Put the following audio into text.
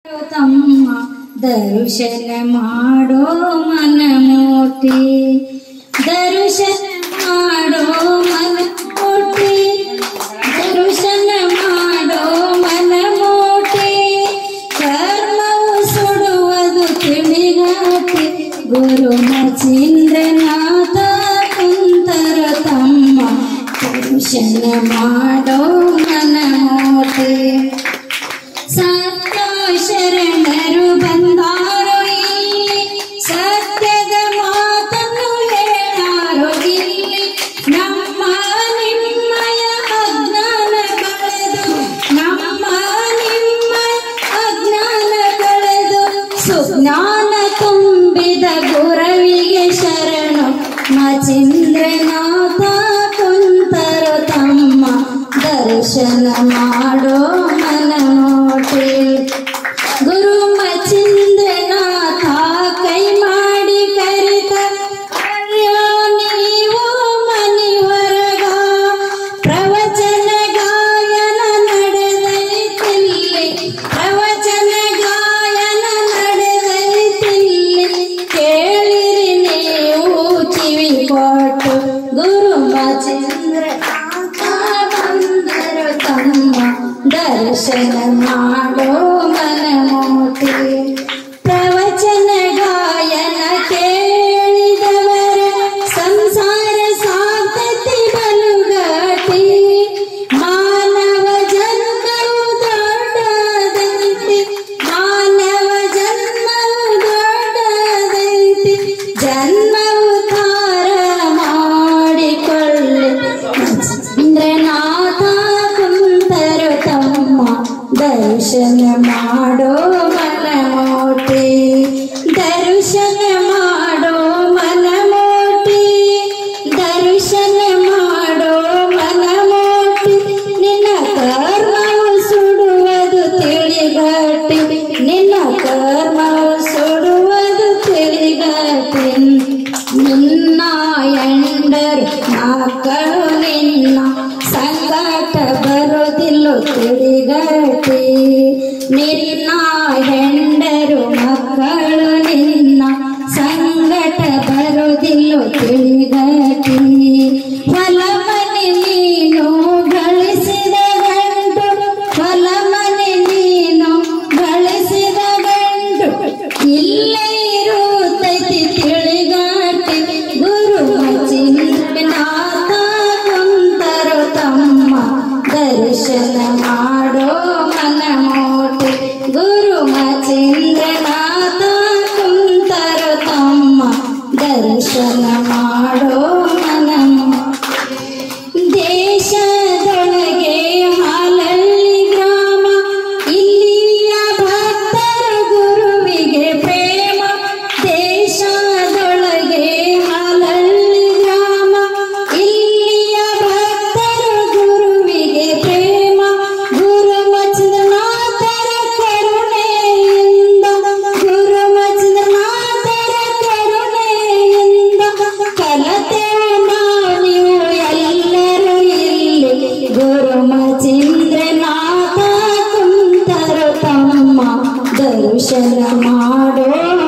ತಮ್ಮ ದರ್ಶನ ಮಾಡೋ ಮನಮೋಟಿ ದರ್ಶನ ಮಾಡೋ ಮನಮೋಟಿ ದರ್ಶನ ಮಾಡೋ ಮನಮೋಟಿ ಕರ್ಮವು ಸುಡುವುದು ತಿಳಿಗಾಟಿ ಗುರು ಮಚೀಂದ್ರನಾಥ ಕುಂತರ ತಮ್ಮ ದರ್ಶನ ಮಾಡೋ ಮನಮೋಟಿ ಸತ್ಯ ಶರಣರು ಬಂದಾರೋ ಇಲ್ಲಿ ಸತ್ಯದ ಮಾತನ್ನು ಹೇಳಾರೋ ಇಲ್ಲಿ ನಮ್ಮ ನಿಮ್ಮಯ ಅಜ್ಞಾನ ಕಳೆದು ನಮ್ಮ ನಿಮ್ಮಯ ಅಜ್ಞಾನ ಕಳೆದು ಸುಜ್ಞಾನ ತುಂಬಿದ ಗುರವಿಗೆ ಶರಣು ಮಚೀಂದ್ರನಾಥ ಕುಂತರು ತಮ್ಮ ದರ್ಶನ ಮಾಡೋ ಮನ ನೋಟಿ ಗುರು ಮಚೀಂದ್ರನಾಥ ಕೈ ಮಾಡಿ ಕರಿತ ಅಯ್ಯೋ ನೀವು ಮನಿವರಗ ಪ್ರವಚನ ಗಾಯನ ನಡೆದೈತಿಲ್ಲಿ ಪ್ರವಚನ ಗಾಯನ ನಡೆದೈತಿಲ್ಲಿ ಕೇಳಿರಿ ನೀವು ಕಿವಿ ಕೊಟ್ಟು ಗುರು ಮಚೇಂದ್ರನಾಥ ಬಂದರು ತಮ್ಮ ದರ್ಶನ ಮಾಡೋ ಮನಮೋಟಿ ಪ್ರವಚನ ಗಾಯನ ಕೇಳಿದವರ ಸಂಸಾರ ಸಾಧ್ಯತೆ ಬಲುಗಾಟಿ ಮಾನವ ಜನ್ಮವು ದೊಡ್ಡದೈತಿ ಮಾನವ ಜನ್ಮವು ದೊಡ್ಡದೈತಿ ಜನ್ಮವು ತಾರ ಮಾಡಿಕೊಳ್ಳಿ ಚಂದ್ರನಾಥ ಕುಂತರು ತಮ್ಮ ದರ್ಶನ ಮಾಡೋ ಮನಮೋಟಿ ದರ್ಶನ ಮಾಡೋ ಮನಮೋಟಿ ದರ್ಶನ ಮಾಡೋ ಮನಮೋಟಿ ನಿನ್ನ ಕರ್ಮವು ಸುಡುವುದು ತಿಳಿಗಟ್ಟಿ ನಿನ್ನ ಕರ್ಮವು ಸುಡುವುದು ತಿಳಿಗಟ್ಟಿ ನಿನ್ನ ಎಂಡರು ಮಕ್ಕಳು ನಿನ್ನ ಸಂಕಟ ಬರುವುದಿಲ್ಲ ತಿಳಿಗಟ್ಟಿ ನಿನ್ನ ಹೆಂಡರು ಮಕ್ಕಳು ನಿನ್ನ ಸಂಕಟ ಬರುವುದಿಲ್ಲ ತಿಳಿಗಟ್ಟಿ ಹೊಲಮನೆ ನೀನು ಗಳಿಸಿದ ಗಂಟು ಹೊಲಮನೆ ನೀನು ಗಳಿಸಿದ ಗಂಟು ಇಲ್ಲೇ ಇರುತ್ತೈತಿ ತಿಳಿಗಾಟಿ ಗುರು ಮಚಿಂದ್ರನಾಥ ಕುಂತರು ತಮ್ಮ ದರ್ಶನ ಮಾಡೋ ಮನಮೋಟಿ ಗುರು ಮಚೇಂದ್ರನಾಥ ಕುಂತರು ತಮ್ಮ ದರ್ಶನ ಮಾಡೋ ಮನಮೋಟಿ ದೇಶದೊಳಗೆ ಹಾಲಲ್ಲಿ ಗ್ರಾಮ ಇಲ್ಲಿಯ ಭಕ್ತರ ಗುರುವಿಗೆ ಪ್ರೇಮ ದೇಶದೊಳಗೆ ಹಾಲಲ್ಲಿ ಗ್ರಾಮ ಇಲ್ಲಿಯ ಭಕ್ತರ ಗುರುವಿಗೆ ಪ್ರೇಮ ಗುರು ಮಚಂದ್ರನಾಥರ ಕರುಣೆಯಿಂದ ಗುರು ಮಚಂದ್ರನಾಥರ ಕರುಣೆಯಿಂದ ಕಲತೆವು ನೀವು ಎಲ್ಲರೂ ಇಲ್ಲಿ ಗುರು ಮಚೇಂದ್ರನಾಥ ಕುಂತರು ತಮ್ಮ ದರ್ಶನ ಮಾಡೋ